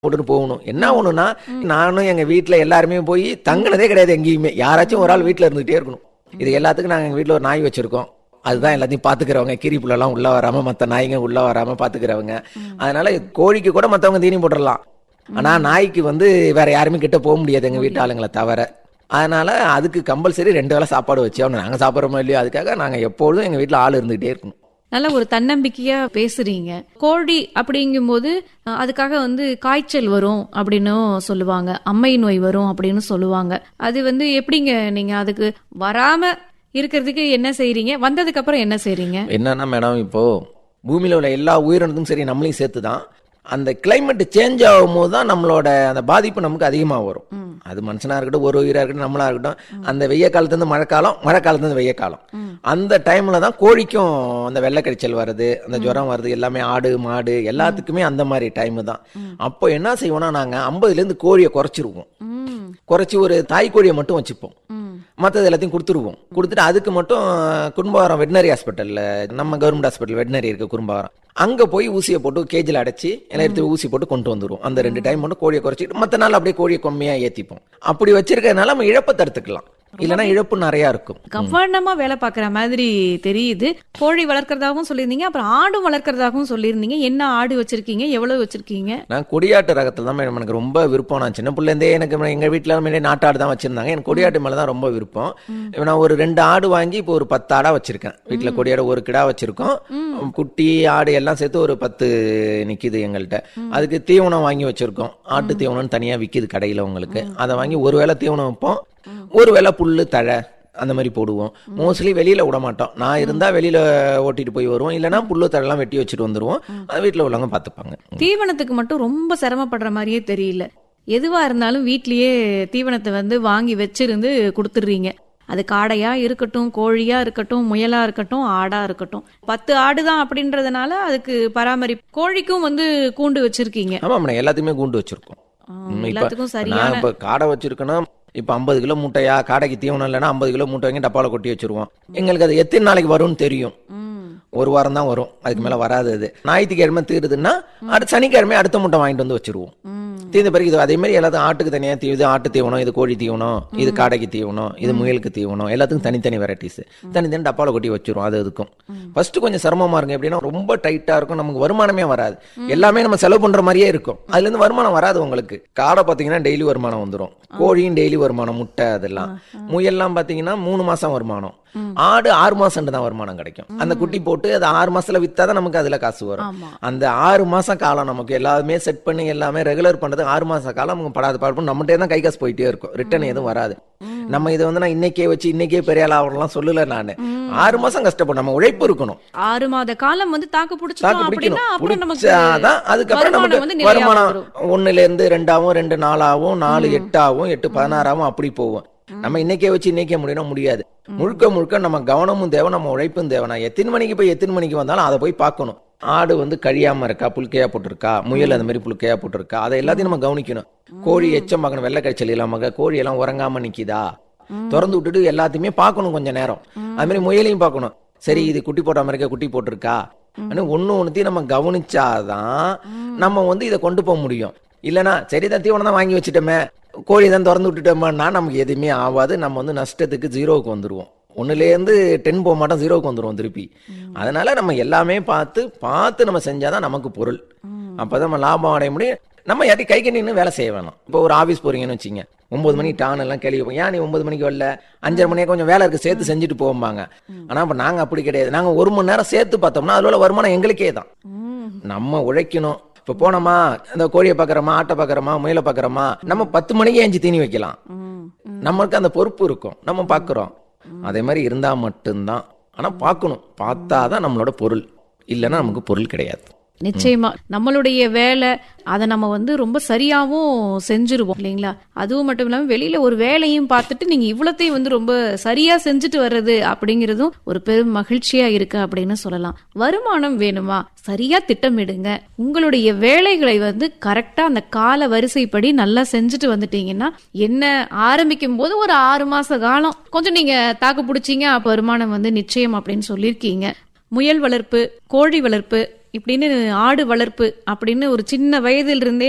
போட்டுட்டு போகணும் என்ன ஒண்ணுன்னா நானும் எங்க வீட்ல எல்லாருமே போய் தங்கினதே கிடையாது எங்கேயுமே யாராச்சும் ஒரு ஆள் வீட்ல இருந்துகிட்டே இருக்கணும் இது எல்லாத்துக்கும் நாங்க எங்க வீட்ல ஒரு நாய் வச்சிருக்கோம் அதுதான் எல்லாத்தையும் பாத்துக்கிறவங்க கீரி புள்ளெல்லாம் உள்ள வராம மத்த நாய்ங்க உள்ள வராம பாத்துக்கிறவங்க அதனால கோழிக்கு கூட மத்தவங்க தீனி போட்டுடலாம் ஆனா நாய்க்கு வந்து வேற யாருமே கிட்ட போக முடியாது எங்க வீட்டு ஆளுங்களை தவிர அதனால அதுக்கு கம்பல்சரி ரெண்டு வேளை சாப்பாடு வச்சு ஆகணும் நாங்க சாப்பிட்றோமோ இல்லையோ அதுக்காக நாங்க எப்பொழுதும் எங்க வீட்ல ஆள் இருந்துகிட்டே இருக்கணும் நல்ல ஒரு தன்னம்பிக்கையா பேசுறீங்க கோழி அப்படிங்கும்போது அஹ், அதுக்காக வந்து காய்ச்சல் வரும் அப்படின்னு சொல்லுவாங்க அம்மை நோய் வரும் அப்படின்னு சொல்லுவாங்க அது வந்து எப்படிங்க நீங்க அதுக்கு வராம இருக்கிறதுக்கு என்ன செய்றீங்க வந்ததுக்கு அப்புறம் என்ன செய்றீங்க என்னன்னா மேடம் இப்போ பூமியில உள்ள எல்லா உயிரினத்துக்கும் சரி நம்மளையும் சேர்த்து தான் அந்த கிளைமேட் சேஞ்ச் ஆகும்போது தான் நம்மளோட அந்த பாதிப்பு நமக்கு அதிகமாக வரும் அது மனுஷனா இருக்கட்டும் ஒரு உயிரா இருக்கட்டும் நம்மளா இருக்கட்டும் அந்த வெய்ய காலத்துலேருந்து மழை காலம் மழை காலத்துலேருந்து வெய்ய காலம் அந்த டைம்ல தான் கோழிக்கும் அந்த வெள்ளைக்கடிச்சல் வருது அந்த ஜுரம் வருது எல்லாமே ஆடு மாடு எல்லாத்துக்குமே அந்த மாதிரி டைம் தான் அப்போ என்ன செய்வோம்னா நாங்க 50 இருந்து கோழியை குறைச்சிருவோம் ம், குறைச்சி ஒரு தாய் கோழியை மட்டும் வச்சுப்போம் ம். மற்றது எல்லாத்தையும் கொடுத்துருவோம் கொடுத்துட்டு அதுக்கு மட்டும் குடும்பவாரம் வெட்டினரி ஹாஸ்பிட்டல்ல நம்ம கவர்மெண்ட் ஹாஸ்பிட்டல் வெட்டினரி இருக்கு குடும்பவாரம் அங்க போய் ஊசியை போட்டு கேஜில் அடைச்சி எல்லாம் எடுத்து ஊசி போட்டு கொண்டு வந்துருவோம் அந்த ரெண்டு டைம் மட்டும் கோழியை குறைச்சிட்டு மற்ற நாள் அப்படியே கோழியை கம்மியா ஏத்திப்போம் அப்படி வச்சிருக்கறதுனால நம்ம இழப்பை தடுத்துக்கலாம் இல்லைன்னா இழப்பு நிறைய இருக்கும் கவனமா வேலை பார்க்குற மாதிரி தெரியுது கோழி வளர்க்கறதாகவும் சொல்லியிருந்தீங்க அப்புறம் ஆடும் வளர்க்கறதாகவும் சொல்லியிருந்தீங்க என்ன ஆடு வச்சிருக்கீங்க எவ்வளவு வச்சிருக்கீங்க நான் கொடியாட்டு ரகத்துல தான் மேடம் எனக்கு ரொம்ப விருப்பம் நான் சின்ன பிள்ளைந்தே எனக்கு எங்க வீட்டுல முன்னாடி நாட்டாடு தான் வச்சிருந்தாங்க எனக்கு கொடியாட்டு மேல தான் ரொம்ப விருப்பம் இப்ப நான் ஒரு ரெண்டு ஆடு வாங்கி இப்போ ஒரு பத்து ஆடா வச்சிருக்கேன் வீட்டுல கொடியாடு ஒரு கிடா வச்சிருக்கோம் குட்டி ஆடு எல்லாம் சேர்த்து ஒரு பத்து நிக்குது எங்கள்கிட்ட அதுக்கு தீவனம் வாங்கி வச்சிருக்கோம் ஆட்டு தீவனம்னு தனியா விக்குது கடையில உங்களுக்கு அதை வாங்கி ஒரு வேளை தீவனம் வைப்போம் ஒரு வேளை புல்லு தழை அந்த மாதிரி போடுவோம் மோஸ்ட்லி வெளியில விட மாட்டோம் நான் இருந்தா வெளியில ஓட்டிட்டு போய் வருவோம் இல்லைன்னா புல்லு தழெல்லாம் வெட்டி வச்சுட்டு வந்துருவோம் அது வீட்டுல உள்ளவங்க பாத்துப்பாங்க தீவனத்துக்கு மட்டும் ரொம்ப சிரமப்படுற மாதிரியே தெரியல எதுவா இருந்தாலும் வீட்லயே தீவனத்தை வந்து வாங்கி வச்சிருந்து கொடுத்துடுறீங்க அது காடையா இருக்கட்டும் கோழியா இருக்கட்டும் முயலா இருக்கட்டும் ஆடா இருக்கட்டும் பத்து ஆடு தான் அப்படின்றதுனால அதுக்கு பராமரிப்பு கோழிக்கும் வந்து கூண்டு வச்சிருக்கீங்க ஆமா மேடம் எல்லாத்தையுமே கூண்டு வச்சிருக்கோம் ஆ, ம், இப்ப எல்லாத்துக்கும் நான் சரியான இப்ப காடை வச்சிருக்கேன்னா இப்ப ஐம்பது கிலோ மூட்டையா காடைக்கு தீவனம் இல்லைன்னா ஐம்பது கிலோ மூட்டை வாங்கி டப்பால கொட்டி வச்சிருவோம் எங்களுக்கு அது எத்தனை நாளைக்கு வரும்னு தெரியும் ம், ஒரு வாரம் தான் வரும் அதுக்கு மேல வராது அது ஞாயிற்றுக்கிழமை தீருதுன்னா அடுத்த சனிக்கிழமை அடுத்த மூட்டை வாங்கிட்டு வந்து வச்சிருவோம் ம். தீர்ந்த பிறகு இது அதே மாதிரி எல்லாத்தையும் ஆட்டுக்கு தனியா தீ இது ஆட்டு தீவனம் இது கோழி தீவனம் இது காடைக்கு தீவனம் இது முயலுக்கு தீவனம் எல்லாத்துக்கும் தனித்தனி வெரைட்டிஸ் தனித்தனி டப்பால கொட்டி வச்சிரும் அது அதுக்கும் ஃபர்ஸ்ட் கொஞ்சம் சிரமமா இருக்கும் எப்படின்னா ரொம்ப டைட்டா இருக்கும் நமக்கு வருமானமே வராது எல்லாமே நம்ம செலவு பண்ற மாதிரியே இருக்கும் அதுல இருந்து வருமானம் வராது உங்களுக்கு காடை பாத்தீங்கன்னா டெய்லி வருமானம் வந்துரும் கோழியும் டெய்லி வருமானம் முட்டை அதெல்லாம் முயல்லாம் பாத்தீங்கன்னா மூணு மாசம் வருமானம் ஆடு ஆறு மாசம் தான் வருமானம் கிடைக்கும் அந்த குட்டி போட்டு அது ஆறு மாசத்துல வித்தாதான் நமக்கு அதுல காசு வரும் ஆமா அந்த ஆறு மாசம் காலம் நமக்கு எல்லாமே செட் பண்ணி எல்லாமே ரெகுலர் பண்றது ஆறு மாச காலம் நமக்கு படாத பாடு நம்மகிட்டே தான் கை காசு போயிட்டே இருக்கும் ரிட்டர்ன் எதுவும் வராது நம்ம இதை வந்து நான் இன்னைக்கே வச்சு இன்னைக்கே பெரிய ஆள் ஆகலாம் சொல்லல நானு ஆறு மாசம் கஷ்டப்படும் நம்ம உழைப்பு இருக்கணும் ஆறு மாத காலம் வந்து தாக்கு தாக்கு பிடிச்சிட்டோம் அப்படின்னா பிடிக்கணும் அப்புறம் நமக்கு பிடிச்சாதான் அதுக்கப்புறம் வருமானம் வந்து நமக்கு நிறைய வருமானம் வரும். ஒண்ணுல இருந்து ரெண்டாவும் ரெண்டு நாலாவும் நாலு எட்டாவும் எட்டு பதினாறாவும் அப்படி போகும் நம்ம இன்னைக்கே வச்சு இன்னைக்கே முடியணும் முடியாது முழுக்க முழுக்க நம்ம கவனமும் தேவை நம்ம உழைப்பும் தேவை நான் எத்தனை மணிக்கு போய் எத்தனை மணிக்கு வந்தாலும் அதை போய் பார்க்கணும் ஆடு வந்து கழியாம இருக்கா புல்கையா போட்டிருக்கா முயல் அந்த மாதிரி புல்கையா போட்டிருக்கா அதை எல்லாத்தையும் நம்ம கவனிக்கணும் கோழி எச்சம் பார்க்கணும் வெள்ளை கழிச்சல் இல்லாம கோழி எல்லாம் உறங்காம நிக்குதா திறந்து விட்டுட்டு எல்லாத்தையுமே பார்க்கணும் கொஞ்ச நேரம் அது மாதிரி முயலையும் பார்க்கணும் சரி இது குட்டி போட்ட மாதிரி இருக்கா குட்டி போட்டிருக்கா ஆனா ஒண்ணு ஒண்ணுத்தையும் நம்ம கவனிச்சாதான் நம்ம வந்து இதை கொண்டு போக முடியும் இல்லனா சரி தான் தீவனம் தான் வாங்கி வச்சுட்டோமே கோழி தான் திறந்து விட்டுட்டோம்னா நமக்கு எதுவுமே ஆகாது நம்ம வந்து நஷ்டத்துக்கு ஜீரோவுக்கு வந்துருவோம் ஒண்ணுலேருந்து டென் போக மாட்டோம் ஜீரோவுக்கு வந்துருவோம் திருப்பி அதனால நம்ம எல்லாமே பார்த்து பார்த்து நம்ம செஞ்சாதான் நமக்கு பொருள் அப்பதான் நம்ம லாபம் அடைய முடியும் நம்ம யார்ட்டி கை கண்ணின்னு வேலை செய்ய வேணாம் இப்போ ஒரு ஆபீஸ் போறீங்கன்னு வச்சுங்க ஒன்பது மணி டான் எல்லாம் கேள்வி வைப்போம். ஏன் நீ ஒன்பது மணிக்கு வரல அஞ்சரை மணிக்கு கொஞ்சம் வேலை இருக்கு சேர்த்து செஞ்சுட்டு போவாங்க ஆனா இப்ப நாங்க அப்படி கிடையாது நாங்க ஒரு மணி நேரம் சேர்த்து பார்த்தோம்னா அதுல உள்ள வருமானம் எங்களுக்கே தான் ம், நம்ம உழைக்கணும் இப்ப போனோமா அந்த கோழியை பாக்குறோமா ஆட்டை பாக்குறோமா முயலை பாக்குறோமா நம்ம பத்து மணிக்கு ஏஞ்சி தீனி வைக்கலாம் ம், ம். நமக்கு அந்த பொறுப்பு இருக்கும் நம்ம பாக்குறோம் அதே மாதிரி இருந்தா மட்டும்தான் ஆனா பார்க்கணும் பார்த்தாதான் நம்மளோட பொருள் இல்லைன்னா நமக்கு பொருள் கிடையாது நிச்சயமா நம்மளுடைய வேலை அதை நம்ம வந்து ரொம்ப சரியாவும் செஞ்சுருவோம் இல்லைங்களா அதுவும் மட்டும் இல்லாம வெளியில ஒரு வேலையும் பார்த்துட்டு நீங்க இவ்வளத்தையும் வந்து ரொம்ப சரியா செஞ்சுட்டு வர்றது அப்படிங்கிறதும் ஒரு பெரும் மகிழ்ச்சியா இருக்கு அப்படின்னு சொல்லலாம் வருமானம் வேணுமா சரியா திட்டமிடுங்க உங்களுடைய வேலைகளை வந்து கரெக்டா அந்த கால வரிசைப்படி நல்லா செஞ்சுட்டு வந்துட்டீங்கன்னா என்ன ஆரம்பிக்கும் போது ஒரு ஆறு மாச காலம் கொஞ்சம் நீங்க தாக்கு பிடிச்சீங்க அப்ப வருமானம் வந்து நிச்சயம் அப்படின்னு சொல்லியிருக்கீங்க முயல் வளர்ப்பு கோழி வளர்ப்பு இப்படின்னு ஆடு வளர்ப்பு அப்படின்னு ஒரு சின்ன வயதிலிருந்தே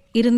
இருந்த